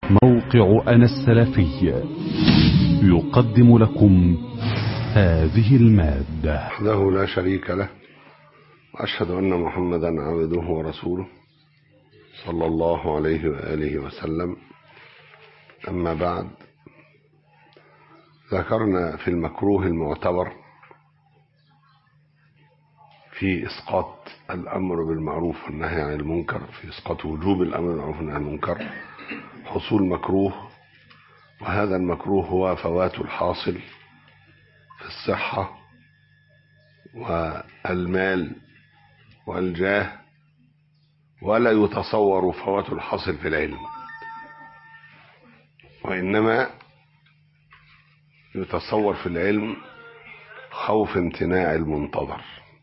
موقع أنا السلفي يقدم لكم هذه المادة وحده لا شريك له وأشهد أن محمدا عبده ورسوله صلى الله عليه وآله وسلم أما بعد ذكرنا في المكروه المعتبر في إسقاط الأمر بالمعروف والنهي عن المنكر في إسقاط وجوب الأمر بالمعروف والنهي عن المنكر حصول مكروه وهذا المكروه هو فوات الحاصل في الصحة والمال والجاه ولا يتصور فوات الحاصل في العلم وإنما يتصور في العلم خوف امتناع المنتظر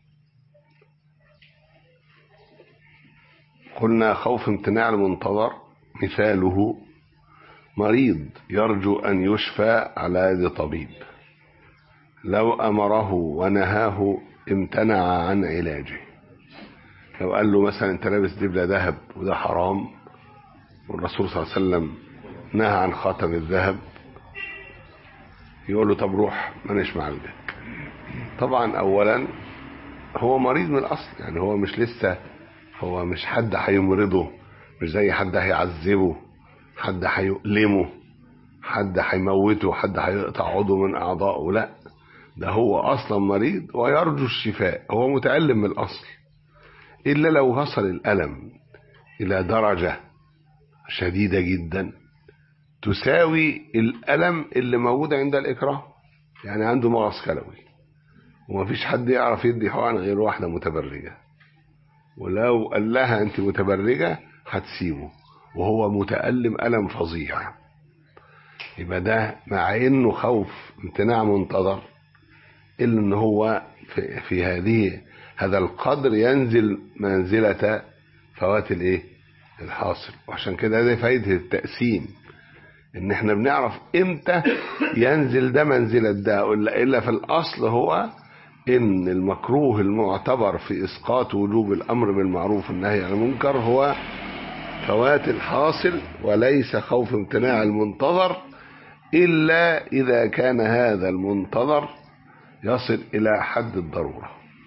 قلنا خوف امتناع المنتظر مثاله مريض يرجو أن يشفى على يد طبيب لو أمره ونهاه امتنع عن علاجه لو قال له مثلا انت لابس دبلة ذهب وده حرام والرسول صلى الله عليه وسلم نهى عن خاتم الذهب يقول له طب روح مانيش معالجك طبعا اولا هو مريض من الاصل يعني هو مش لسه هو مش حد هيمرضه مش زي حد هيعذبه حد هيؤلمه حد هيموته حد هيقطع عضو من اعضائه لا ده هو اصلا مريض ويرجو الشفاء هو متألم من الاصل الا لو وصل الالم الى درجة شديدة جدا تساوي الالم اللي موجود عند الاكراه يعني عنده مغص كلوي ومفيش حد يعرف يدي حقن غير واحدة متبرجة ولو قال لها انت متبرجة هتسيبه وهو متألم ألم فظيع يبقى ده مع انه خوف امتناع منتظر الا ان هو في, في هذه هذا القدر ينزل منزلة فوات الايه الحاصل وعشان كده ده فايدة التقسيم ان احنا بنعرف امتى ينزل ده منزلة ده الا في الاصل هو ان المكروه المعتبر في اسقاط وجوب الامر بالمعروف والنهي عن المنكر هو فوات الحاصل وليس خوف امتناع المنتظر الا اذا كان هذا المنتظر يصل الى حد الضروره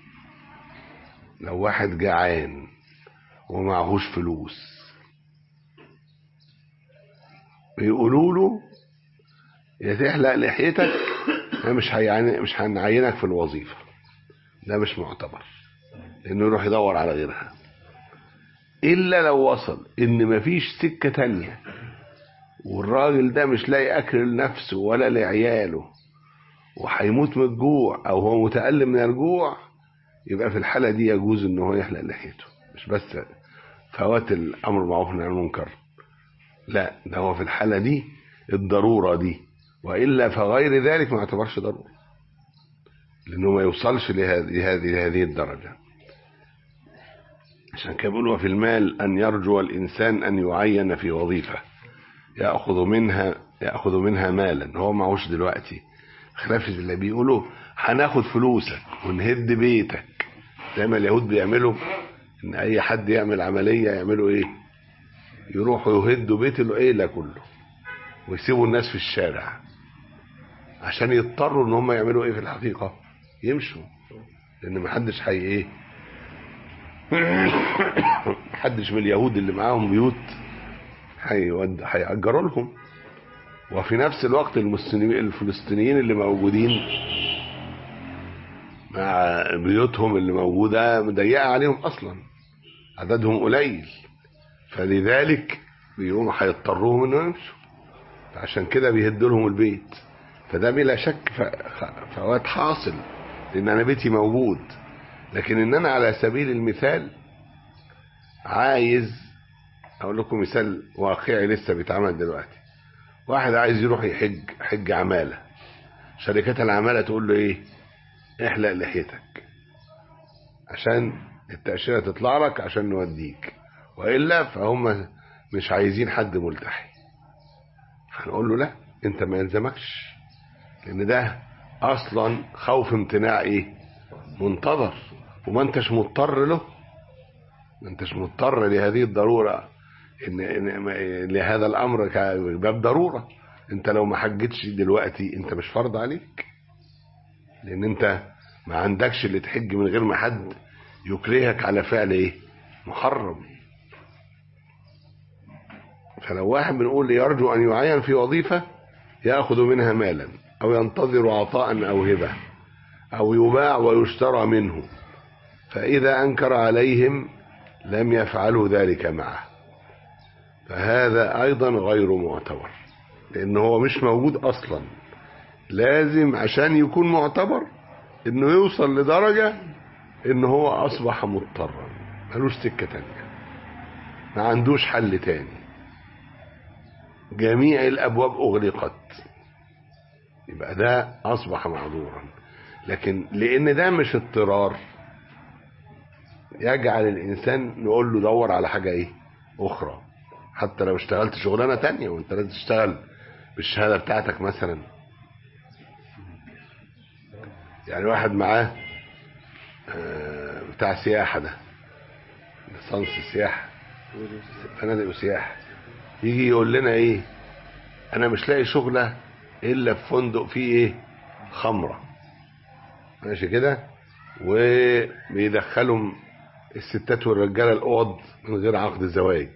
لو واحد جعان ومعهوش فلوس بيقولوا له يا تحلق لحيتك مش هيعني مش هنعينك في الوظيفه ده مش معتبر انه يروح يدور على غيرها الا لو وصل ان مفيش سكه تانية والراجل ده مش لاقي اكل لنفسه ولا لعياله وهيموت من الجوع او هو متألم من الجوع يبقى في الحالة دي يجوز ان هو يحلق لحيته مش بس فوات الامر بالمعروف والنهي عن المنكر لا ده هو في الحالة دي الضرورة دي والا فغير ذلك ما يعتبرش ضرورة لانه ما يوصلش لهذه هذه هذه الدرجة عشان كده بيقول وفي المال ان يرجو الانسان ان يعين في وظيفة ياخذ منها ياخذ منها مالا هو معهوش دلوقتي خلاف اللي بيقولوا هناخد فلوسك ونهد بيتك زي ما اليهود بيعملوا ان اي حد يعمل عمليه يعملوا ايه يروحوا يهدوا بيت العيله كله ويسيبوا الناس في الشارع عشان يضطروا ان هم يعملوا ايه في الحقيقه يمشوا لان محدش حي ايه محدش من اليهود اللي معاهم بيوت هيود هيأجروا لهم وفي نفس الوقت المسلمين الفلسطينيين اللي موجودين مع بيوتهم اللي موجودة مضيقة عليهم أصلا عددهم قليل فلذلك بيقوموا هيضطروهم انه يمشوا عشان كده بيهدوا لهم البيت فده بلا شك فوات حاصل لان انا بيتي موجود لكن ان انا على سبيل المثال عايز اقول لكم مثال واقعي لسه بيتعمل دلوقتي واحد عايز يروح يحج حج عمالة شركات العمالة تقول له ايه احلق لحيتك عشان التأشيرة تطلع لك عشان نوديك وإلا فهم مش عايزين حد ملتحي هنقول له لا انت ما يلزمكش لان ده اصلا خوف امتناع ايه منتظر وما انتش مضطر له ما انتش مضطر لهذه الضرورة ان, إن ما- لهذا الامر كباب ضروره انت لو ما حجتش دلوقتي انت مش فرض عليك لان انت ما عندكش اللي تحج من غير ما حد يكرهك على فعل ايه محرم فلو واحد بنقول يرجو ان يعين في وظيفه ياخذ منها مالا او ينتظر عطاء او هبه او يباع ويشترى منه فاذا انكر عليهم لم يفعلوا ذلك معه فهذا ايضا غير معتبر لان هو مش موجود اصلا لازم عشان يكون معتبر انه يوصل لدرجة ان هو اصبح مضطرا ملوش سكة تانية ما عندوش حل تاني جميع الابواب اغلقت يبقى ده اصبح معذورا لكن لان ده مش اضطرار يجعل الانسان نقول له دور على حاجة ايه اخرى حتى لو اشتغلت شغلانة تانية وانت لازم تشتغل بالشهادة بتاعتك مثلا يعني واحد معاه آه، بتاع سياحة ده ليسانس سياحة فنادق وسياحة يجي يقول لنا ايه انا مش لاقي شغلة الا في فندق فيه ايه خمرة ماشي كده وبيدخلهم الستات والرجالة الاوض من غير عقد زواج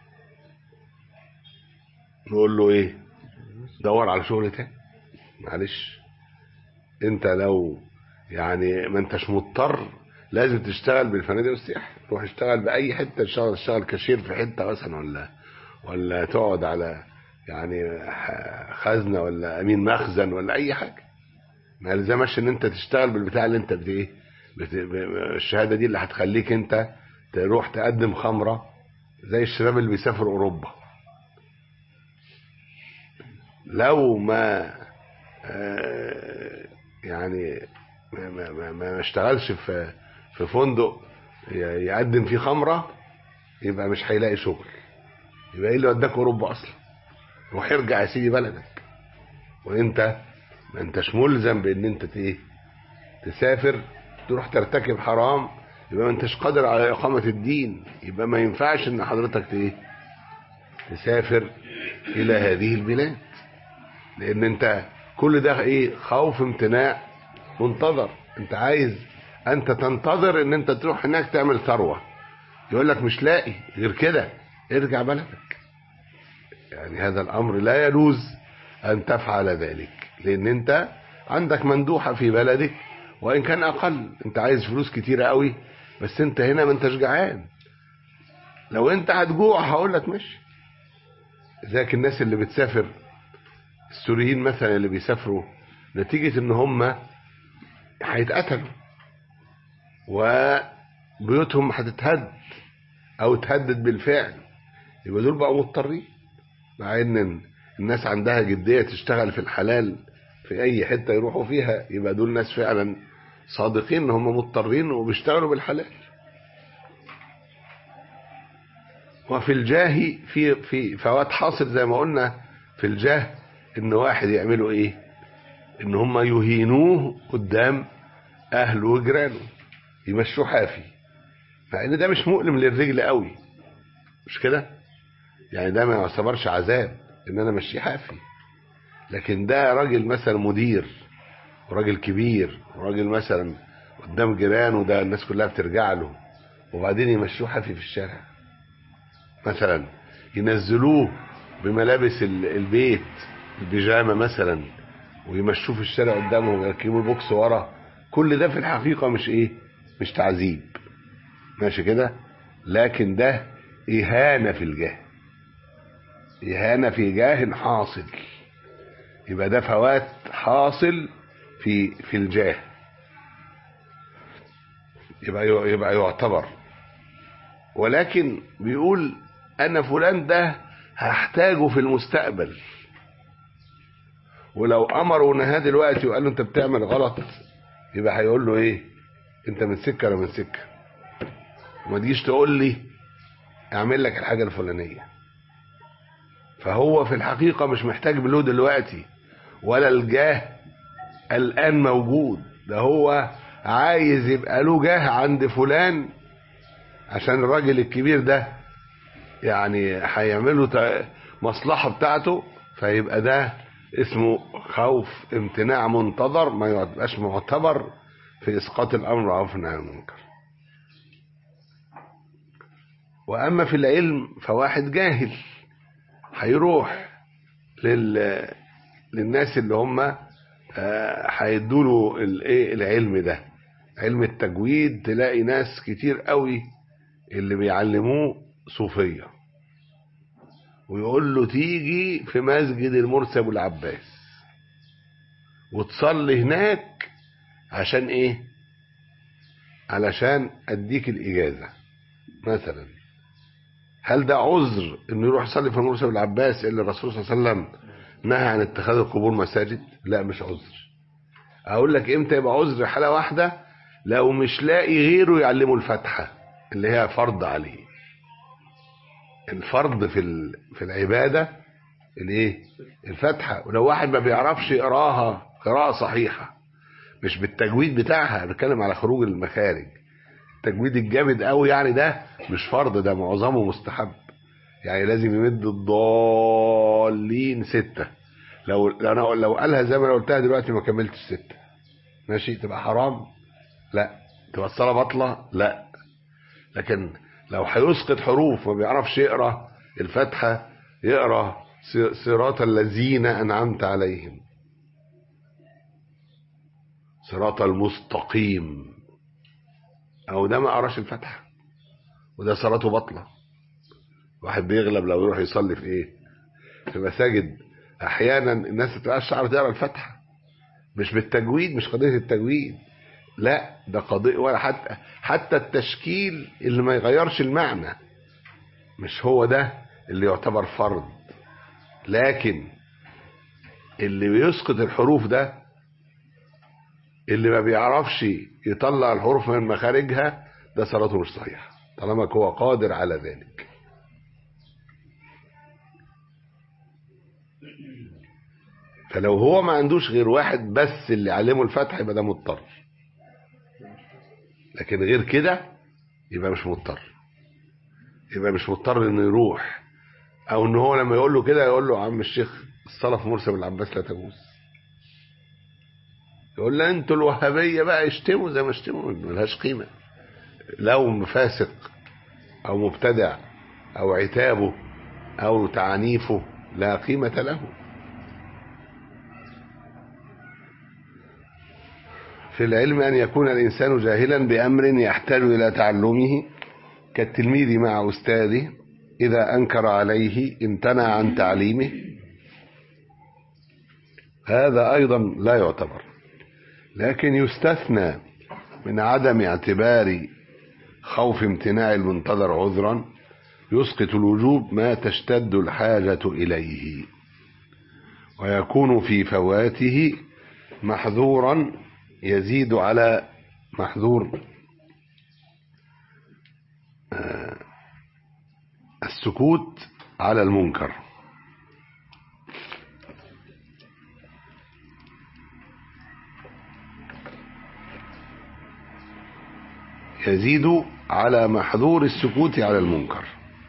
نقول له ايه دور على شغل تاني معلش انت لو يعني ما انتش مضطر لازم تشتغل بالفنادق والسياحه روح اشتغل باي حته اشتغل اشتغل كاشير في حته مثلا ولا ولا تقعد على يعني ح- خزنه ولا امين مخزن ولا اي حاجه ما يلزمش ان انت تشتغل بالبتاع اللي انت بت ايه بت... ب- الشهاده دي اللي هتخليك انت تروح تقدم خمره زي الشباب اللي بيسافروا اوروبا لو ما آه، يعني ما ما ما, ما اشتغلش في في فندق ي- يقدم فيه خمره يبقى مش هيلاقي شغل يبقى ايه اللي وداك اوروبا اصلا روح ارجع يا سيدي بلدك وانت ما انتش ملزم بان انت ت- ايه تسافر تروح ترتكب حرام يبقى ما انتش قادر على اقامه الدين يبقى ما ينفعش ان حضرتك ت- ايه تسافر الى هذه البلاد لان انت كل ده ايه خوف امتناع منتظر انت عايز انت تنتظر ان انت تروح هناك تعمل ثروه يقول لك مش لاقي غير كده ارجع بلدك يعني هذا الامر لا يجوز ان تفعل ذلك لان انت عندك مندوحه في بلدك وان كان اقل انت عايز فلوس كتيره قوي بس انت هنا ما انتش جعان لو انت هتجوع هقول لك ماشي ذاك الناس اللي بتسافر السوريين مثلا اللي بيسافروا نتيجة ان هم هيتقتلوا وبيوتهم هتتهد او تهدد بالفعل يبقى دول بقوا مضطرين مع ان الناس عندها جدية تشتغل في الحلال في اي حتة يروحوا فيها يبقى دول ناس فعلا صادقين ان هم مضطرين وبيشتغلوا بالحلال وفي الجاه في في فوات حاصل زي ما قلنا في الجاه ان واحد يعملوا ايه ان هم يهينوه قدام اهله وجيرانه يمشوه حافي مع ان ده مش مؤلم للرجل قوي مش كده يعني ده ما يعتبرش عذاب ان انا امشيه حافي لكن ده راجل مثلا مدير وراجل كبير وراجل مثلا قدام جيرانه ده الناس كلها بترجع له وبعدين يمشوه حافي في الشارع مثلا ينزلوه بملابس ال- البيت البيجامه مثلا ويمشوه في الشارع قدامهم ويركبوا البوكس ورا كل ده في الحقيقه مش ايه مش تعذيب ماشي كده لكن ده اهانه في الجاه اهانه في جاه حاصل يبقى ده فوات حاصل في في الجاه يبقى يبقى يعتبر ولكن بيقول انا فلان ده هحتاجه في المستقبل ولو امروا نهاه دلوقتي وقال له انت بتعمل غلط يبقى هيقول له ايه انت من سكه ولا من سكه وما تجيش تقول لي اعمل لك الحاجه الفلانيه فهو في الحقيقه مش محتاج بلو دلوقتي ولا الجاه الان موجود ده هو عايز يبقى له جاه عند فلان عشان الراجل الكبير ده يعني هيعملوا تا- مصلحة بتاعته فيبقى ده اسمه خوف امتناع منتظر ما يبقاش معتبر في اسقاط الامر او في النهي عن المنكر واما في العلم فواحد جاهل هيروح لل للناس اللي هم آه، هيدوا له الايه العلم ده علم التجويد تلاقي ناس كتير قوي اللي بيعلموه صوفيه ويقول له تيجي في مسجد المرسي ابو العباس وتصلي هناك عشان ايه علشان اديك الاجازه مثلا هل ده عذر انه يروح يصلي في المرسي ابو العباس اللي الرسول صلى الله عليه وسلم نهى عن اتخاذ القبور مساجد لا مش عذر اقول لك امتى يبقى عذر حاله واحده لو مش لاقي غيره يعلمه الفاتحه اللي هي فرض عليه الفرض في ال- في العباده الايه الفاتحه ولو واحد ما بيعرفش يقراها قراءه صحيحه مش بالتجويد بتاعها بتكلم على خروج المخارج التجويد الجامد قوي يعني ده مش فرض ده معظمه مستحب يعني لازم يمد الضالين ستة لو لو انا لو قالها زي ما انا قلتها دلوقتي ما كملتش ستة ماشي تبقى حرام لا تبقى الصلاة باطلة لا لكن لو هيسقط حروف ما بيعرفش يقرا الفاتحة يقرا ص- صراط الذين أنعمت عليهم صراط المستقيم أو ده ما قراش الفاتحة وده صلاته باطلة واحد بيغلب لو يروح يصلي في ايه في مساجد احيانا الناس ما بتبقاش تعرف تقرا الفاتحه مش بالتجويد مش قضيه التجويد لا ده قضيه ولا حتى حتى التشكيل اللي ما يغيرش المعنى مش هو ده اللي يعتبر فرض لكن اللي بيسقط الحروف ده اللي ما بيعرفش يطلع الحروف من مخارجها ده صلاته مش صحيحه طالما هو قادر على ذلك فلو هو ما عندوش غير واحد بس اللي علمه الفتح يبقى ده مضطر لكن غير كده يبقى مش مضطر يبقى مش مضطر انه يروح او ان هو لما يقول له كده يقول له عم الشيخ الصلاه في مرسى بن العباس لا تجوز يقول له انتوا الوهابيه بقى اشتموا زي ما اشتموا ملهاش قيمه لو فاسق او مبتدع او عتابه او تعنيفه لا قيمه له في العلم أن يكون الإنسان جاهلا بأمر يحتاج إلى تعلمه كالتلميذ مع أستاذه إذا أنكر عليه امتنع عن تعليمه هذا أيضا لا يعتبر لكن يستثنى من عدم اعتبار خوف امتناع المنتظر عذرا يسقط الوجوب ما تشتد الحاجة إليه ويكون في فواته محذورا يزيد على محذور آه، السكوت على المنكر يزيد على محذور السكوت على المنكر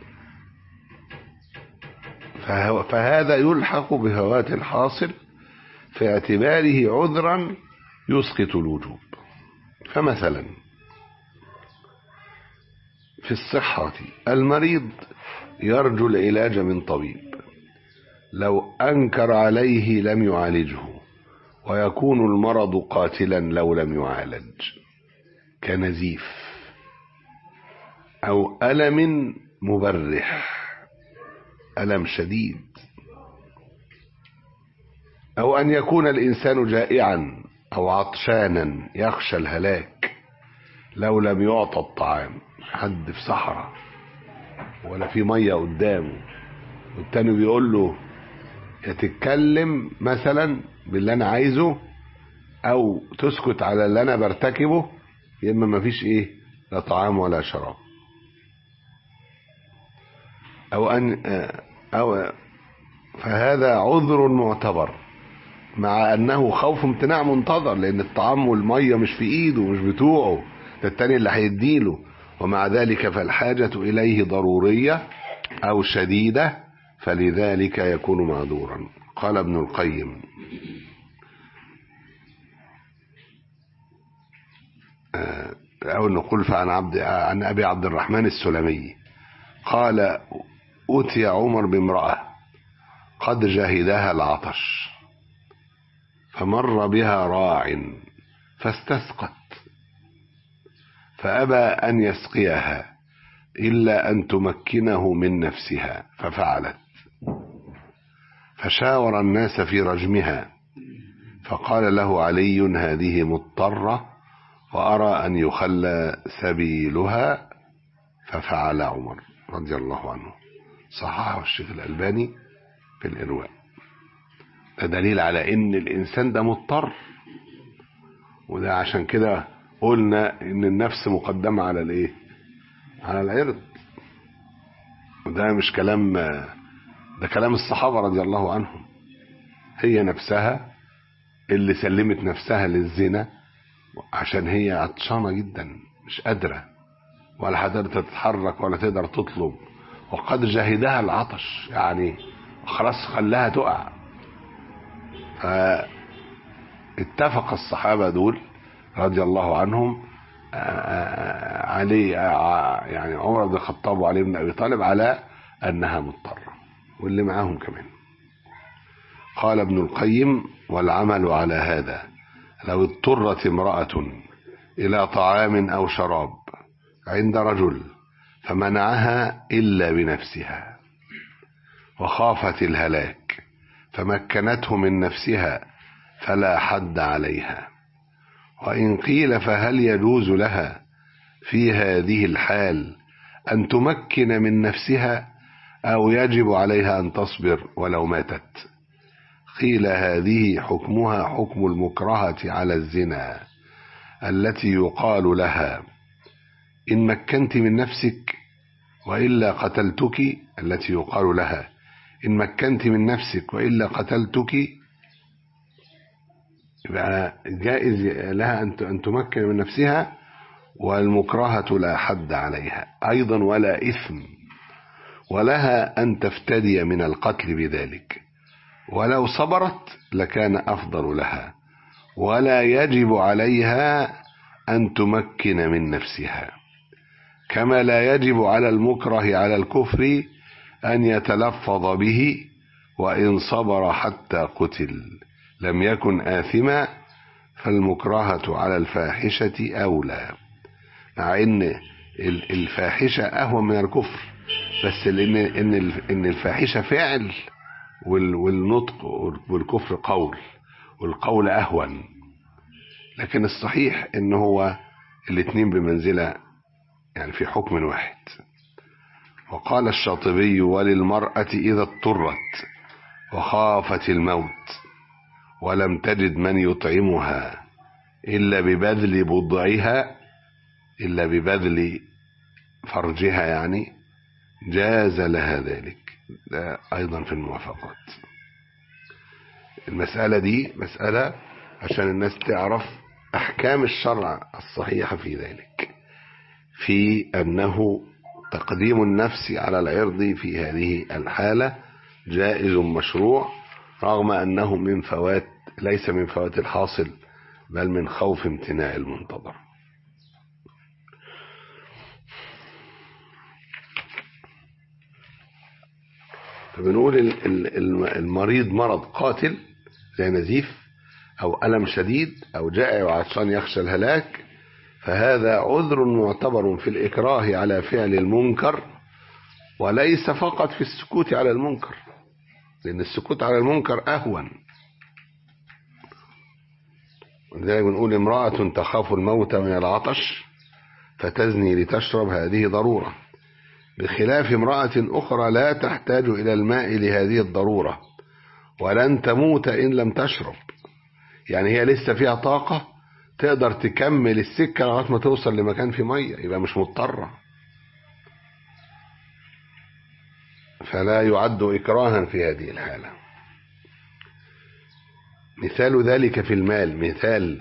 فهو- فهذا يلحق بفوات الحاصل في اعتباره عذرا يسقط الوجوب فمثلا في الصحة المريض يرجو العلاج من طبيب لو أنكر عليه لم يعالجه ويكون المرض قاتلا لو لم يعالج كنزيف أو ألم مبرح ألم شديد أو أن يكون الإنسان جائعا أو عطشانا يخشى الهلاك لو لم يعطى الطعام حد في صحراء ولا في مية قدامه والتاني بيقول له يا تتكلم مثلا باللي أنا عايزه أو تسكت على اللي أنا برتكبه يا إما مفيش إيه لا طعام ولا شراب أو أن أو فهذا عذر معتبر مع انه خوف امتناع منتظر لان الطعام والميه مش في ايده مش بتوعه ده التاني اللي هيديله ومع ذلك فالحاجة إليه ضرورية أو شديدة فلذلك يكون معذورا قال ابن القيم آه، أو نقول فعن عبد عن أبي عبد الرحمن السلمي قال أتي عمر بامرأة قد جهدها العطش فمر بها راع فاستسقت فأبى أن يسقيها إلا أن تمكنه من نفسها ففعلت فشاور الناس في رجمها فقال له علي هذه مضطرة وأرى أن يخلى سبيلها ففعل عمر رضي الله عنه صححه الشيخ الألباني في الإرواء ده دليل على إن الإنسان ده مضطر وده عشان كده قلنا إن النفس مقدمة على الإيه؟ على العرض وده مش كلام ده كلام الصحابة رضي الله عنهم هي نفسها اللي سلمت نفسها للزنا عشان هي عطشانة جدا مش قادرة ولا قادرة تتحرك ولا تقدر تطلب وقد جهدها العطش يعني خلاص خلاها تقع فاتفق الصحابة دول رضي الله عنهم علي يعني عمر بن الخطاب وعلي بن ابي طالب على انها مضطره واللي معاهم كمان قال ابن القيم والعمل على هذا لو اضطرت امراه الى طعام او شراب عند رجل فمنعها الا بنفسها وخافت الهلاك فمكنته من نفسها فلا حد عليها وإن قيل فهل يجوز لها في هذه الحال أن تمكن من نفسها أو يجب عليها أن تصبر ولو ماتت قيل هذه حكمها حكم المكرهة على الزنا التي يقال لها إن مكنت من نفسك وإلا قتلتك التي يقال لها إن مكنت من نفسك وإلا قتلتك يبقى جائز لها أن تمكن من نفسها والمكرهة لا حد عليها أيضا ولا إثم ولها أن تفتدي من القتل بذلك ولو صبرت لكان أفضل لها ولا يجب عليها أن تمكن من نفسها كما لا يجب على المكره على الكفر أن يتلفظ به وإن صبر حتى قتل لم يكن آثما فالمكرهة على الفاحشة أولى مع إن الفاحشة أهون من الكفر بس لأن إن إن الفاحشة فعل والنطق والكفر قول والقول أهون لكن الصحيح إن هو الاثنين بمنزلة يعني في حكم واحد وقال الشاطبي وللمرأة إذا اضطرت وخافت الموت ولم تجد من يطعمها إلا ببذل بضعها إلا ببذل فرجها يعني جاز لها ذلك ده أيضا في الموافقات المسألة دي مسألة عشان الناس تعرف أحكام الشرع الصحيحة في ذلك في أنه تقديم النفس على العرض في هذه الحالة جائز مشروع رغم أنه من فوات ليس من فوات الحاصل بل من خوف امتناع المنتظر فبنقول المريض مرض قاتل زي نزيف أو ألم شديد أو جائع وعطشان يخشى الهلاك فهذا عذر معتبر في الإكراه على فعل المنكر وليس فقط في السكوت على المنكر لأن السكوت على المنكر أهون ولذلك بنقول امرأة تخاف الموت من العطش فتزني لتشرب هذه ضرورة بخلاف امرأة أخرى لا تحتاج إلى الماء لهذه الضرورة ولن تموت إن لم تشرب يعني هي لسه فيها طاقة تقدر تكمل السكة لغاية ما توصل لمكان فيه مية يبقى مش مضطرة فلا يعد إكراها في هذه الحالة مثال ذلك في المال مثال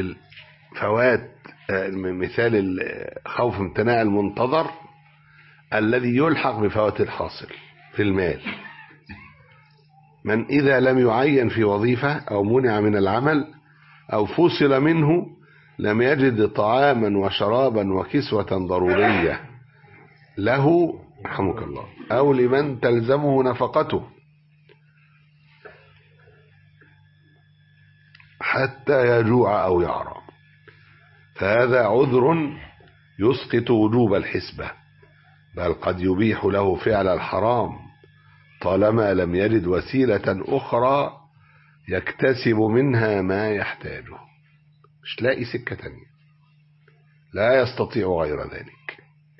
الفوات مثال خوف امتناع المنتظر الذي يلحق بفوات الحاصل في المال من إذا لم يعين في وظيفة أو منع من العمل أو فصل منه لم يجد طعاما وشرابا وكسوة ضرورية له رحمك الله أو لمن تلزمه نفقته حتى يجوع أو يعرى فهذا عذر يسقط وجوب الحسبة بل قد يبيح له فعل الحرام طالما لم يجد وسيلة أخرى يكتسب منها ما يحتاجه مش لاقي سكة تانية لا يستطيع غير ذلك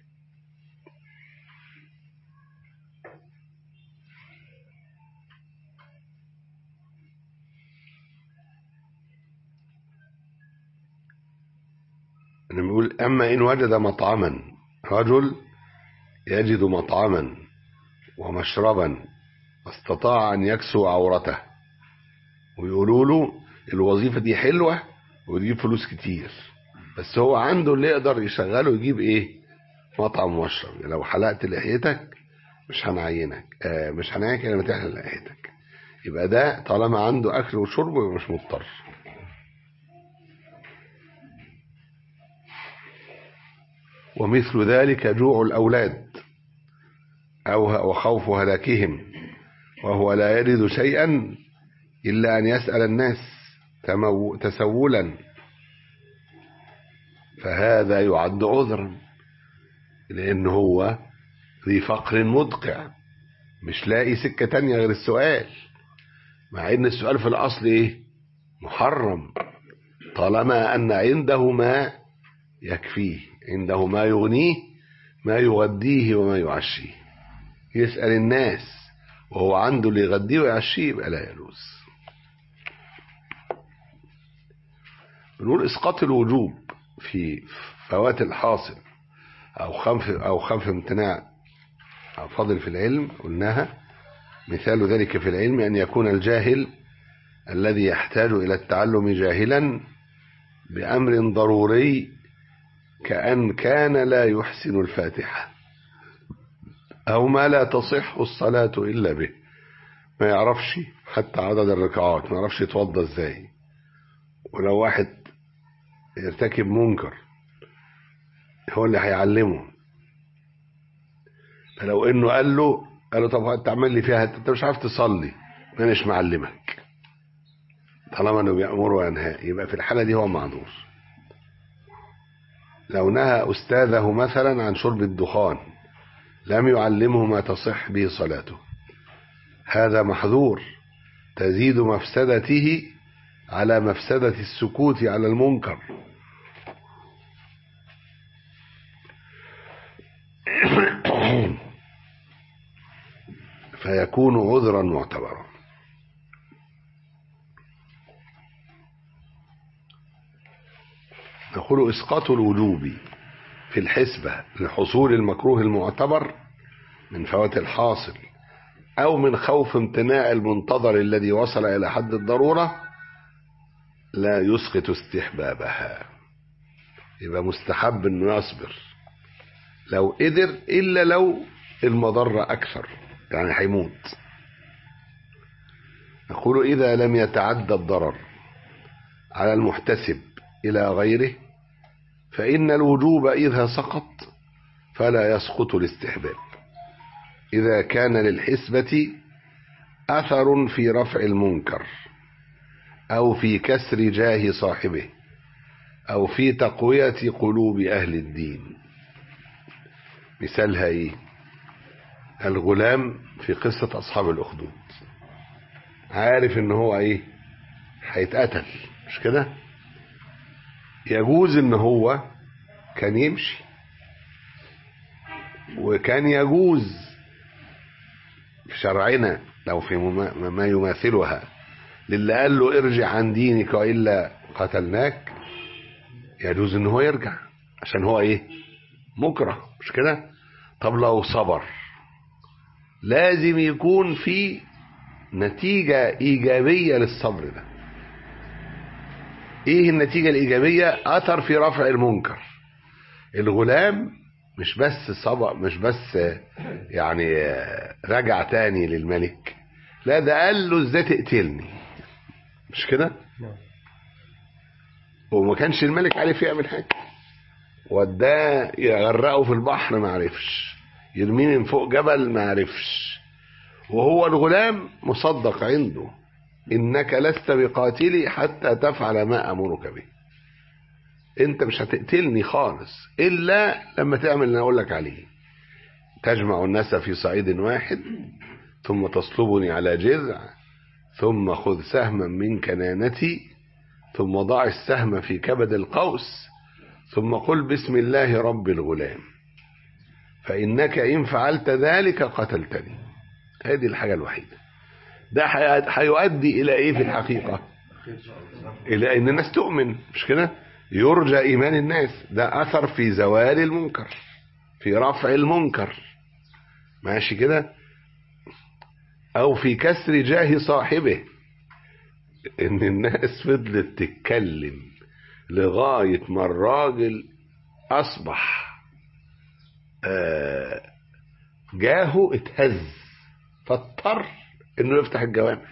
نقول أما إن وجد مطعما رجل يجد مطعما ومشربا استطاع أن يكسو عورته ويقولوا له الوظيفة دي حلوة وتجيب فلوس كتير بس هو عنده اللي يقدر يشغله يجيب ايه مطعم ومشرب لو حلقت لحيتك مش هنعينك آه مش هنعينك لما تحلق لحيتك يبقى ده طالما عنده اكل وشرب يبقى مش مضطر ومثل ذلك جوع الأولاد أو وخوف هلاكهم وهو لا يجد شيئا إلا أن يسأل الناس تمو تسولا فهذا يعد عذرا لأن هو ذي فقر مدقع مش لاقي سكة تانية غير السؤال مع ان السؤال في الأصل إيه محرم طالما أن عنده ما يكفيه عنده ما يغنيه ما يغديه وما يعشيه يسأل الناس وهو عنده اللي يغديه ويعشيه يبقى لا يجوز بنقول اسقاط الوجوب في فوات الحاصل او خنف او خنف امتناع او فضل في العلم قلناها مثال ذلك في العلم ان يكون الجاهل الذي يحتاج الى التعلم جاهلا بامر ضروري كأن كان لا يحسن الفاتحة أو ما لا تصح الصلاة إلا به ما يعرفش حتى عدد الركعات ما يعرفش يتوضى ازاي ولو واحد يرتكب منكر هو اللي هيعلمه فلو انه قال له قال له طب انت عمل لي فيها انت مش عارف تصلي ما مش معلمك طالما انه بيأمر وينهى يبقى في الحالة دي هو معذور لو نهى أستاذه مثلا عن شرب الدخان لم يعلمه ما تصح به صلاته هذا محذور تزيد مفسدته على مفسدة السكوت على المنكر فيكون عذرا معتبرا نقول إسقاط الوجوب في الحسبة لحصول المكروه المعتبر من فوات الحاصل أو من خوف امتناع المنتظر الذي وصل إلى حد الضرورة لا يسقط استحبابها يبقى مستحب انه يصبر لو قدر الا لو المضرة اكثر يعني هيموت نقول اذا لم يتعدى الضرر على المحتسب الى غيره فان الوجوب اذا سقط فلا يسقط الاستحباب اذا كان للحسبة اثر في رفع المنكر أو في كسر جاه صاحبه أو في تقوية قلوب أهل الدين مثالها إيه الغلام في قصة أصحاب الأخدود عارف إن هو إيه هيتقتل مش كده يجوز إن هو كان يمشي وكان يجوز في شرعنا لو في ما يماثلها للي قال له ارجع عن دينك وإلا قتلناك يجوز ان هو يرجع عشان هو ايه مكره مش كده طب لو صبر لازم يكون في نتيجة إيجابية للصبر ده إيه النتيجة الإيجابية أثر في رفع المنكر الغلام مش بس صبر مش بس يعني رجع تاني للملك لا ده قال له ازاي تقتلني مش كده وما كانش الملك عارف يعمل حاجه وداه يغرقه في البحر ما عرفش يرميه من فوق جبل ما عرفش وهو الغلام مصدق عنده انك لست بقاتلي حتى تفعل ما امرك به انت مش هتقتلني خالص الا لما تعمل اللي انا اقول لك عليه تجمع الناس في صعيد واحد ثم تصلبني على جذع ثم خذ سهما من كنانتي ثم ضع السهم في كبد القوس ثم قل بسم الله رب الغلام فإنك إن فعلت ذلك قتلتني هذه الحاجة الوحيدة ده هيؤدي إلى إيه في الحقيقة إلى أن الناس تؤمن مش كده يرجى إيمان الناس ده أثر في زوال المنكر في رفع المنكر ماشي كده أو في كسر جاه صاحبه إن الناس فضلت تتكلم لغاية ما الراجل أصبح آه جاهه اتهز فاضطر انه يفتح الجوامع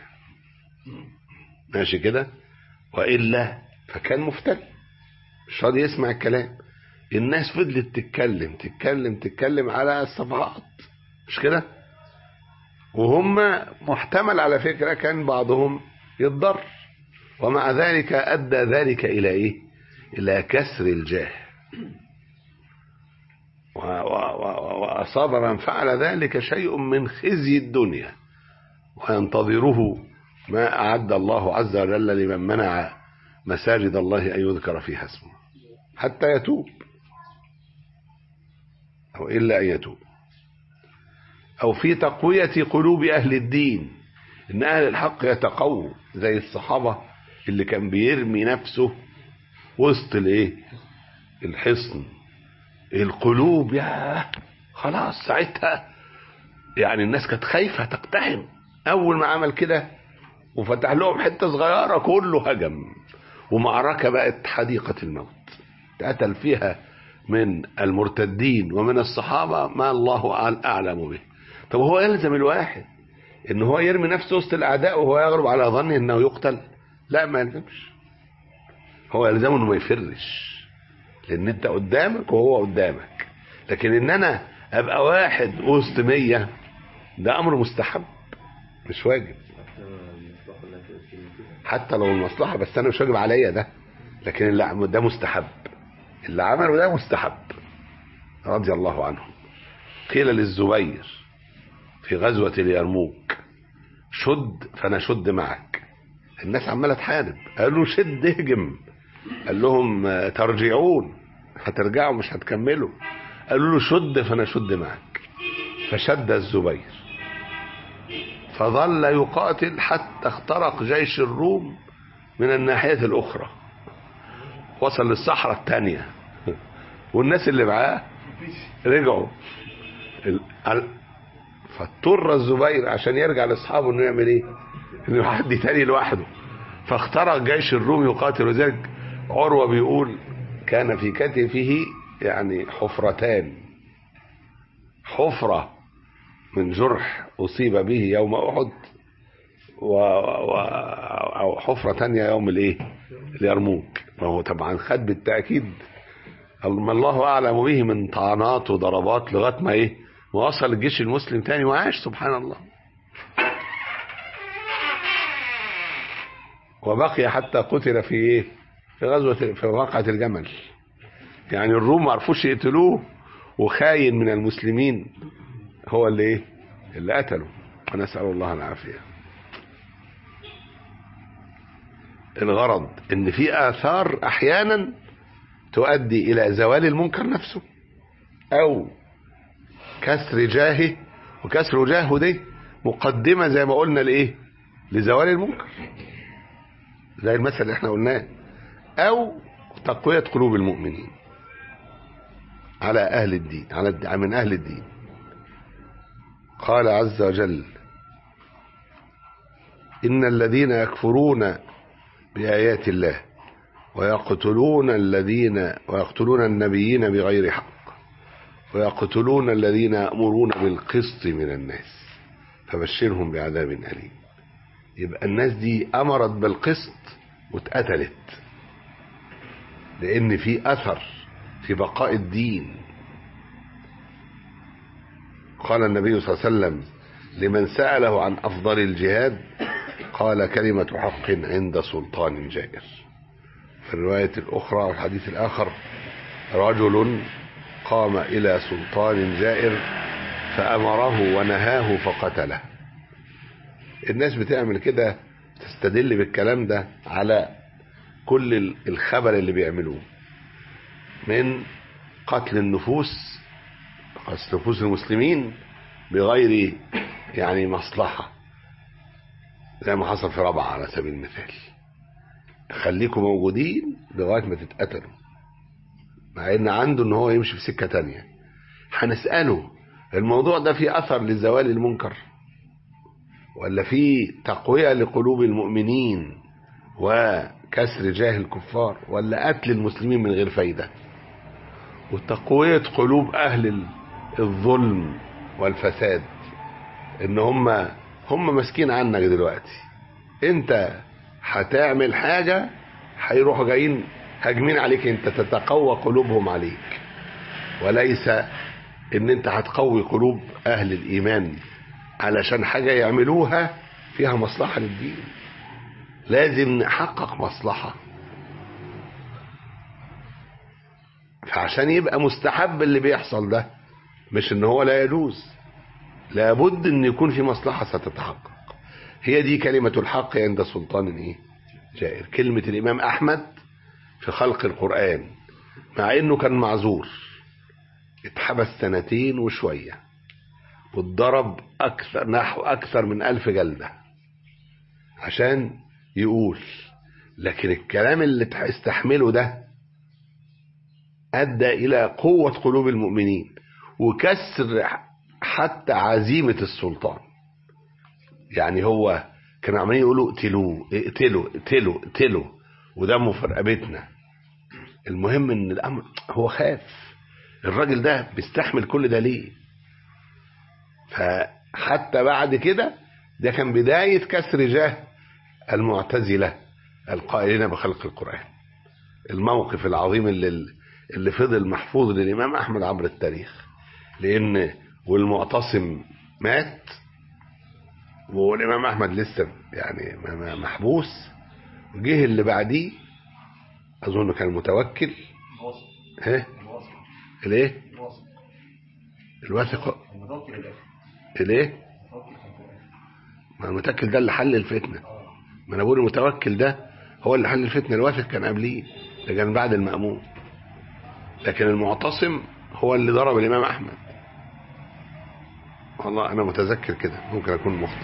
ماشي كده والا فكان مفتري مش راضي يسمع الكلام الناس فضلت تتكلم تتكلم تتكلم على الصفحات مش كده وهم محتمل على فكرة كان بعضهم يتضر ومع ذلك أدى ذلك إلى إيه إلى كسر الجاه وأصاب من فعل ذلك شيء من خزي الدنيا وينتظره ما أعد الله عز وجل لمن منع مساجد الله أن يذكر فيها اسمه حتى يتوب أو إلا أن يتوب أو في تقوية قلوب أهل الدين إن أهل الحق يتقووا زي الصحابة اللي كان بيرمي نفسه وسط الايه الحصن القلوب يا خلاص ساعتها يعني الناس كانت خايفة تقتحم أول ما عمل كده وفتح لهم حتة صغيرة كله هجم ومعركة بقت حديقة الموت قتل فيها من المرتدين ومن الصحابة ما الله أعلم به طب هو يلزم الواحد ان هو يرمي نفسه وسط الاعداء وهو يغلب على ظنه انه يقتل لا ما يلزمش هو يلزمه انه ما يفرش لان انت قدامك وهو قدامك لكن ان انا ابقى واحد وسط مية ده امر مستحب مش واجب حتى لو المصلحة بس انا مش واجب عليا ده لكن اللي ده مستحب اللي عمله ده مستحب رضي الله عنه قيل للزبير في غزوة اليرموك شد فانا شد معك الناس عمالة تحارب قالوا شد اهجم قال لهم ترجعون هترجعوا مش هتكملوا قالوا له شد فانا شد معك فشد الزبير فظل يقاتل حتى اخترق جيش الروم من الناحية الأخرى وصل للصحراء الثانية والناس اللي معاه رجعوا فاضطر الزبير عشان يرجع لاصحابه انه يعمل ايه؟ انه يعدي تاني لوحده فاخترق جيش الروم يقاتل وذلك عروه بيقول كان في كتفه يعني حفرتان حفره من جرح اصيب به يوم احد و... و... او حفره تانية يوم الايه؟ اليرموك ما هو طبعا خد بالتاكيد ما الله اعلم به من طعنات وضربات لغايه ما ايه؟ ووصل الجيش المسلم تاني وعاش سبحان الله وبقي حتى قتل في ايه في غزوة في واقعة الجمل يعني الروم ما عرفوش يقتلوه وخاين من المسلمين هو اللي ايه اللي قتله ونسأل الله العافية الغرض ان في اثار احيانا تؤدي الى زوال المنكر نفسه او كسر جاهه وكسر جاهه دي مقدمة زي ما قلنا لإيه لزوال المنكر زي المثل اللي احنا قلناه أو تقوية قلوب المؤمنين على أهل الدين على من أهل الدين قال عز وجل إن الذين يكفرون بآيات الله ويقتلون الذين ويقتلون النبيين بغير حق ويقتلون الذين يأمرون بالقسط من الناس فبشرهم بعذاب أليم يبقى الناس دي أمرت بالقسط واتقتلت لأن في أثر في بقاء الدين قال النبي صلى الله عليه وسلم لمن سأله عن أفضل الجهاد قال كلمة حق عند سلطان جائر في الرواية الأخرى والحديث الآخر رجل قام إلى سلطان جائر فأمره ونهاه فقتله الناس بتعمل كده تستدل بالكلام ده على كل الخبر اللي بيعملوه من قتل النفوس قتل نفوس المسلمين بغير يعني مصلحة زي ما حصل في ربعة على سبيل المثال خليكم موجودين لغاية ما تتقتلوا مع ان عنده ان هو يمشي في سكة تانية هنسأله الموضوع ده فيه اثر لزوال المنكر ولا فيه تقوية لقلوب المؤمنين وكسر جاه الكفار ولا قتل المسلمين من غير فايدة وتقوية قلوب اهل الظلم والفساد ان هم هم ماسكين عنك دلوقتي انت هتعمل حاجة هيروحوا جايين هاجمين عليك انت تتقوى قلوبهم عليك وليس ان انت هتقوي قلوب اهل الايمان علشان حاجة يعملوها فيها مصلحة للدين لازم نحقق مصلحة فعشان يبقى مستحب اللي بيحصل ده مش ان هو لا يجوز لابد ان يكون في مصلحة ستتحقق هي دي كلمة الحق عند سلطان ايه جائر كلمة الامام احمد في خلق القرآن مع انه كان معذور اتحبس سنتين وشوية واتضرب اكثر نحو اكثر من الف جلدة عشان يقول لكن الكلام اللي استحمله ده ادى الى قوة قلوب المؤمنين وكسر حتى عزيمة السلطان يعني هو كانوا عمالين يقولوا اقتلوه اقتلوا اقتلوا اقتلوا ودمه في رقبتنا المهم ان الامر هو خاف الراجل ده بيستحمل كل ده ليه فحتى بعد كده ده كان بداية كسر جاه المعتزلة القائلين بخلق القرآن الموقف العظيم اللي, اللي فضل محفوظ للإمام أحمد عبر التاريخ لأن والمعتصم مات والإمام أحمد لسه يعني محبوس جه اللي بعديه أظن كان متوكل ها الايه الواثق الايه ما المتوكل ده اللي حل الفتنه ما انا بقول المتوكل ده هو اللي حل الفتنه الواثق كان قبليه ده كان بعد المأمون لكن المعتصم هو اللي ضرب الامام احمد والله انا متذكر كده ممكن اكون مخطئ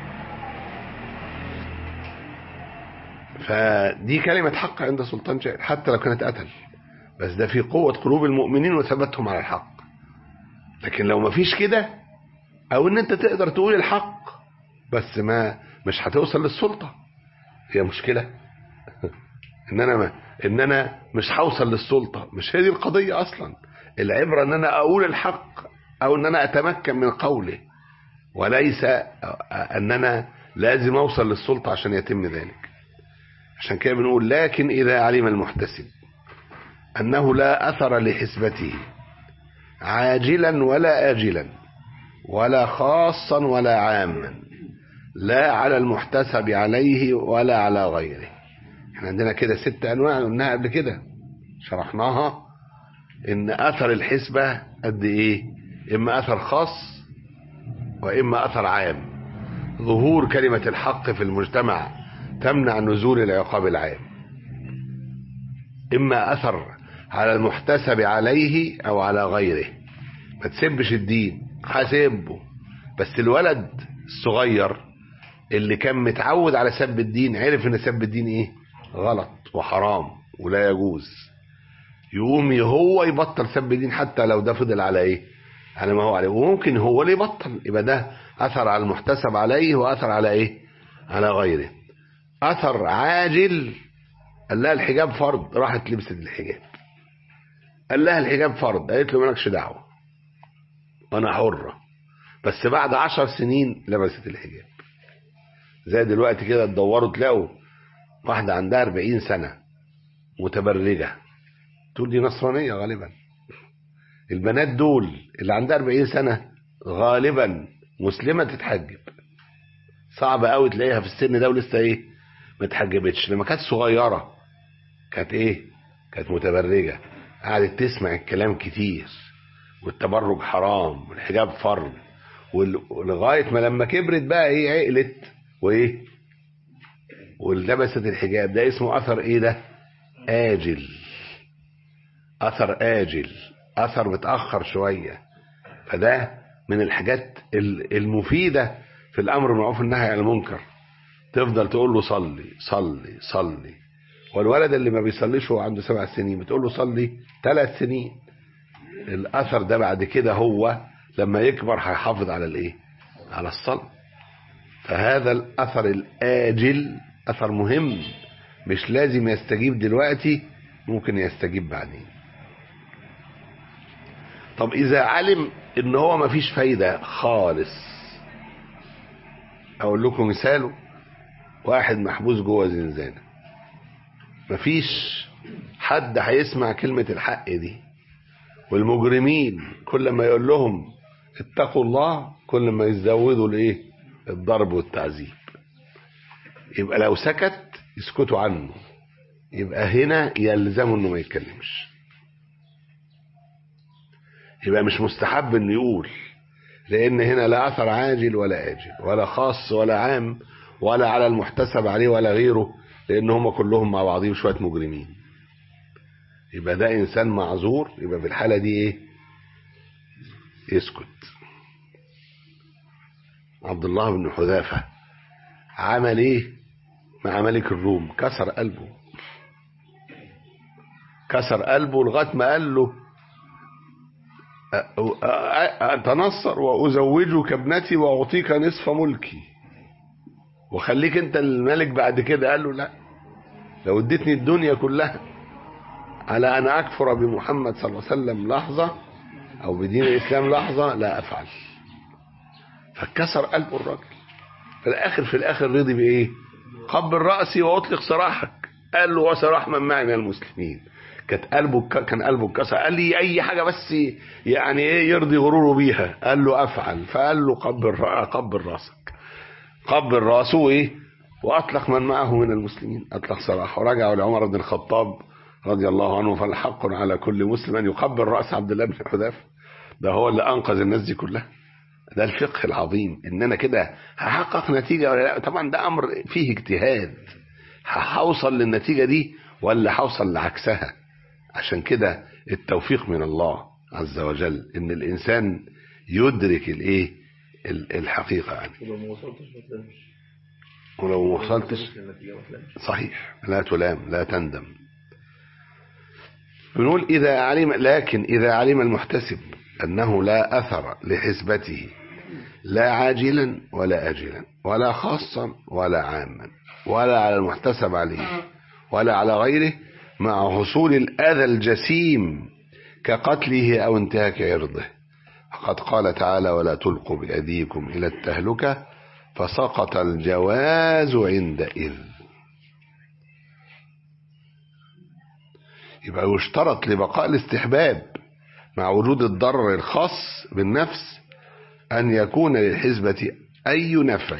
فدي كلمة حق عند سلطان جائر حتى لو كانت قتل بس ده في قوة قلوب المؤمنين وثبتهم على الحق لكن لو ما فيش كده او ان انت تقدر تقول الحق بس ما مش هتوصل للسلطة هي مشكلة ان انا ما ان انا مش هوصل للسلطة مش هي دي القضية اصلا العبرة ان انا اقول الحق او ان انا اتمكن من قوله وليس ان انا لازم اوصل للسلطة عشان يتم ذلك عشان كده بنقول لكن اذا علم المحتسب انه لا اثر لحسبته عاجلا ولا آجلا ولا خاصا ولا عاما لا على المحتسب عليه ولا على غيره احنا عندنا كده ست انواع قلناها قبل كده شرحناها ان اثر الحسبة قد ايه اما اثر خاص واما اثر عام ظهور كلمة الحق في المجتمع تمنع نزول العقاب العام اما اثر على المحتسب عليه او على غيره ما تسبش الدين حاسبه بس الولد الصغير اللي كان متعود على سب الدين عرف ان سب الدين ايه غلط وحرام ولا يجوز يقوم هو يبطل سب الدين حتى لو ده فضل على ايه على ما هو عليه وممكن هو اللي يبطل يبقى ده اثر على المحتسب عليه واثر على ايه على غيره اثر عاجل قال لها الحجاب فرض راحت لبست الحجاب قال لها الحجاب فرض قالت له مالكش دعوه وانا حرة بس بعد عشر سنين لبست الحجاب زي دلوقتي كده تدوروا تلاقوا واحدة عندها 40 سنة متبرجة تقول دي نصرانية غالبا البنات دول اللي عندها 40 سنة غالبا مسلمة تتحجب صعب قوي تلاقيها في السن ده ولسه ايه ما اتحجبتش لما كانت صغيرة كانت ايه كانت متبرجة قعدت تسمع الكلام كتير والتبرج حرام والحجاب فرض وال- ولغاية ما لما كبرت بقى ايه عقلت وايه ولبست الحجاب ده اسمه اثر ايه ده اجل اثر اجل اثر متاخر شويه فده من الحاجات ال- المفيده في الامر بالمعروف والنهي عن المنكر تفضل تقول له صلي صلي صلي والولد اللي ما بيصليش وهو عنده سبع سنين بتقول له صلي ثلاث سنين الاثر ده بعد كده هو لما يكبر هيحافظ على الايه على الصلاه فهذا الاثر الاجل اثر مهم مش لازم يستجيب دلوقتي ممكن يستجيب بعدين طب اذا علم ان هو مفيش فايدة خالص اقول لكم مثاله واحد محبوس جوه زنزانة مفيش حد هيسمع كلمة الحق دي والمجرمين كل ما يقول لهم اتقوا الله كل ما يزودوا الايه الضرب والتعذيب يبقى لو سكت يسكتوا عنه يبقى هنا يلزمه انه ما يتكلمش يبقى مش مستحب انه يقول لان هنا لا اثر عاجل ولا اجل ولا خاص ولا عام ولا على المحتسب عليه ولا غيره لان هم كلهم مع بعضهم شويه مجرمين يبقى ده انسان معذور يبقى في الحاله دي ايه يسكت عبد الله بن حذافه عمل ايه مع ملك الروم كسر قلبه كسر قلبه لغايه ما قال له أ- أ- اتنصر وازوجك ابنتي واعطيك نصف ملكي وخليك انت الملك بعد كده قال له لا لو اديتني الدنيا كلها على ان اكفر بمحمد صلى الله عليه وسلم لحظه او بدين الاسلام لحظه لا افعل فكسر قلبه الراجل في الاخر في الاخر رضي بايه قبل راسي واطلق سراحك قال له وسراح من معي من المسلمين كانت قلبه كان قلبه اتكسر قال لي اي حاجه بس يعني ايه يرضي غروره بيها قال له افعل فقال له قبل رأ- قبل راسك قبل راسه ايه واطلق من معه من المسلمين اطلق سراحه ورجعوا لعمر بن الخطاب رضي الله عنه فالحق على كل مسلم ان يقبل راس عبد الله بن حذافه ده هو اللي انقذ الناس دي كلها ده الفقه العظيم ان انا كده هحقق نتيجه ولا لا طبعا ده امر فيه اجتهاد هوصل للنتيجه دي ولا هوصل لعكسها عشان كده التوفيق من الله عز وجل ان الانسان يدرك الايه ال- الحقيقه يعني ولو ما وصلتش ما تلامش ولو ما وصلتش للنتيجة ما تلامش صحيح لا تلام لا تندم بنقول إذا علم لكن إذا علم المحتسب أنه لا أثر لحسبته لا عاجلا ولا آجلا ولا خاصا ولا عاما ولا على المحتسب عليه ولا على غيره مع حصول الأذى الجسيم كقتله أو انتهاك عرضه فقد قال تعالى ولا تلقوا بأيديكم إلى التهلكة فسقط الجواز عندئذ يبقى يشترط لبقاء الاستحباب مع وجود الضرر الخاص بالنفس أن يكون للحزبة أي نفع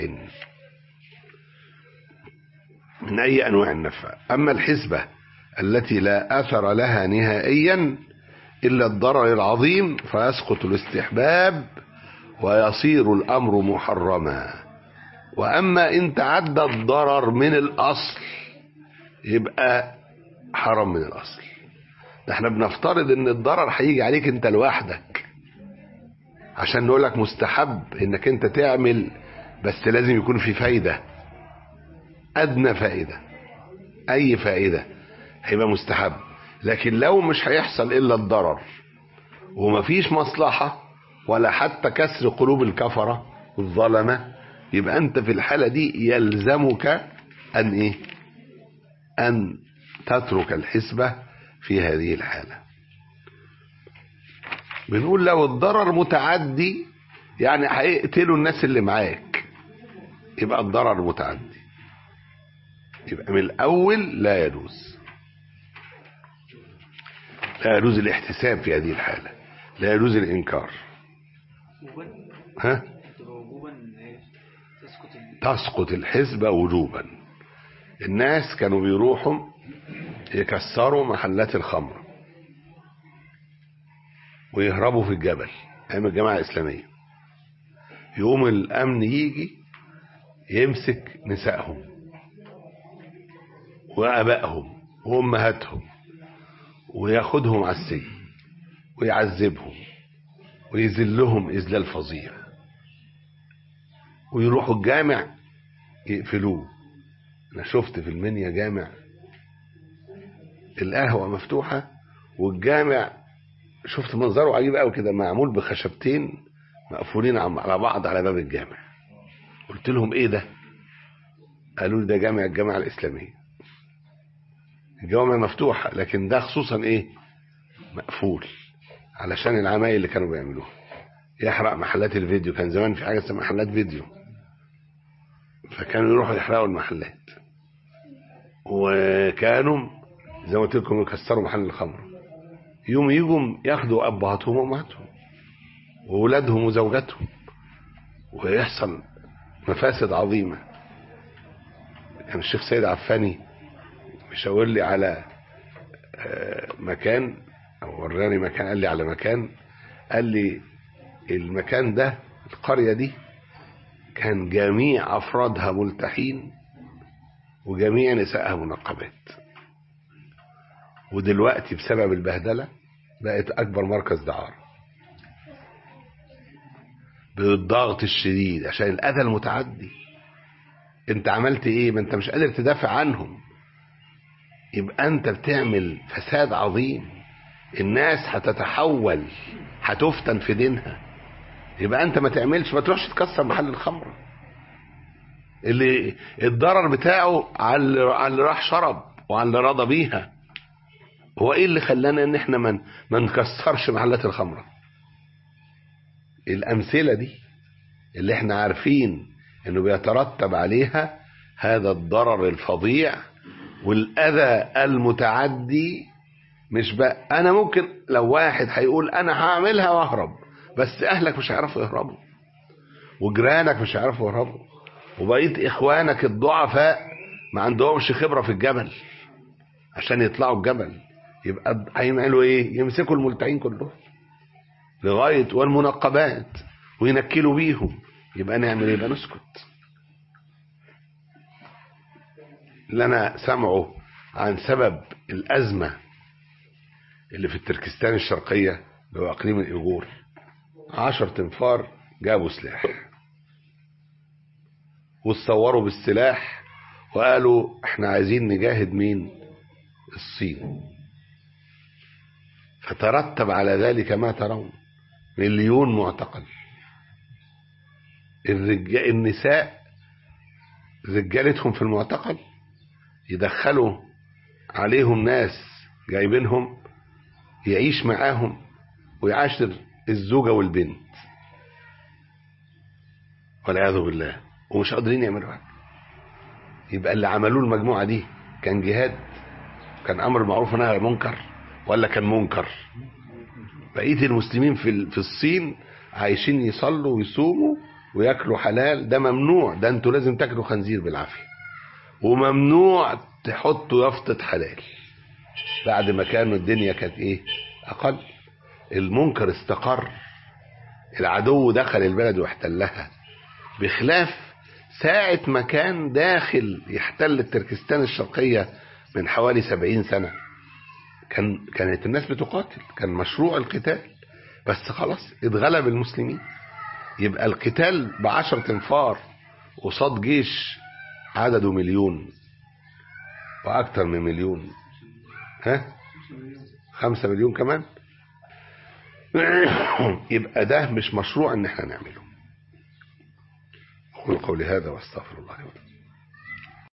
من أي أنواع النفع أما الحزبة التي لا أثر لها نهائيا إلا الضرر العظيم فيسقط الاستحباب ويصير الأمر محرما وأما إن تعدى الضرر من الأصل يبقى حرام من الأصل ده احنا بنفترض ان الضرر هيجي عليك انت لوحدك عشان نقول لك مستحب انك انت تعمل بس لازم يكون في فايدة ادنى فائدة اي فائدة هيبقى مستحب لكن لو مش هيحصل الا الضرر ومفيش مصلحة ولا حتى كسر قلوب الكفرة والظلمة يبقى انت في الحالة دي يلزمك ان ايه ان تترك الحسبة في هذه الحالة بنقول لو الضرر متعدي يعني هيقتلوا الناس اللي معاك يبقى الضرر متعدي يبقى من الاول لا يجوز لا يجوز الاحتساب في هذه الحاله لا يجوز الانكار وجوبا ها تبقى وجوبا إن هي تسقط ال- تسقط الحسبة وجوبا الناس كانوا بيروحوا يكسروا محلات الخمر ويهربوا في الجبل ايام الجماعة الإسلامية يقوم الأمن يجي يمسك نسائهم وآبائهم وأمهاتهم وياخدهم على السجن ويعذبهم ويذلهم إذلال فظيع ويروحوا الجامع يقفلوه انا شفت في المنيا جامع القهوة مفتوحة والجامع شفت منظره عجيب قوي كده معمول بخشبتين مقفولين عم- على بعض على باب الجامع قلت لهم ايه ده قالوا لي ده جامع الجامعة الإسلامية الجوامع مفتوحة لكن ده خصوصا ايه مقفول علشان العمايل اللي كانوا بيعملوها يحرق محلات الفيديو كان زمان في حاجة اسمها محلات فيديو فكانوا يروحوا يحرقوا المحلات وكانوا زي ما قلت لكم يكسروا محل الخمر يوم يجوا ياخدوا ابهاتهم وامهاتهم واولادهم وزوجاتهم ويحصل مفاسد عظيمه كان الشيخ سيد عفاني بيشاور لي على آه، مكان او وراني مكان قال لي على مكان قال لي المكان ده القريه دي كان جميع افرادها ملتحين وجميع نسائها منقبات ودلوقتي بسبب البهدله بقت اكبر مركز دعاره بالضغط الشديد عشان الاذى المتعدي انت عملت ايه ما انت مش قادر تدافع عنهم يبقى انت بتعمل فساد عظيم الناس هتتحول هتفتن في دينها يبقى انت ما تعملش ما تروحش تكسر محل الخمر اللي الضرر بتاعه على اللي على اللي راح شرب وعلى اللي رضى بيها هو ايه اللي خلانا ان احنا من ما نكسرش محلات الخمره الامثله دي اللي احنا عارفين انه بيترتب عليها هذا الضرر الفظيع والاذى المتعدي مش بقى انا ممكن لو واحد هيقول انا هعملها واهرب بس اهلك مش هيعرفوا يهربوا وجيرانك مش هيعرفوا يهربوا وبقيت اخوانك الضعفاء ما عندهمش خبره في الجبل عشان يطلعوا الجبل يبقى هيعملوا ايه يمسكوا الملتعين كلهم لغايه والمنقبات وينكلوا بيهم يبقى نعمل ايه يبقى نسكت اللي انا سمعه عن سبب الازمه اللي في التركستان الشرقيه اللي هو اقليم الايغور عشر تنفار جابوا سلاح واتصوروا بالسلاح وقالوا احنا عايزين نجاهد مين الصين فترتب على ذلك ما ترون مليون معتقل الرجال النساء رجالتهم في المعتقل يدخلوا عليهم ناس جايبينهم يعيش معاهم ويعاشر الزوجة والبنت والعياذ بالله ومش قادرين يعملوا حاجة يبقى اللي عملوه المجموعة دي كان جهاد كان أمر معروف ونهي عن المنكر ولا كان منكر بقية المسلمين في في الصين عايشين يصلوا ويصوموا وياكلوا حلال ده ممنوع ده انتوا لازم تاكلوا خنزير بالعافية وممنوع تحطوا يافطة حلال بعد ما كانوا الدنيا كانت ايه اقل المنكر استقر العدو دخل البلد واحتلها بخلاف ساعة ما كان داخل يحتل التركستان الشرقية من حوالي سبعين سنة كان كانت الناس بتقاتل كان مشروع القتال بس خلاص اتغلب المسلمين يبقى القتال بعشر تنفار قصاد جيش عدده مليون واكتر من مليون ها خمسة مليون كمان يبقى ده مش مشروع ان احنا نعمله اقول قولي هذا واستغفر الله لي ولكم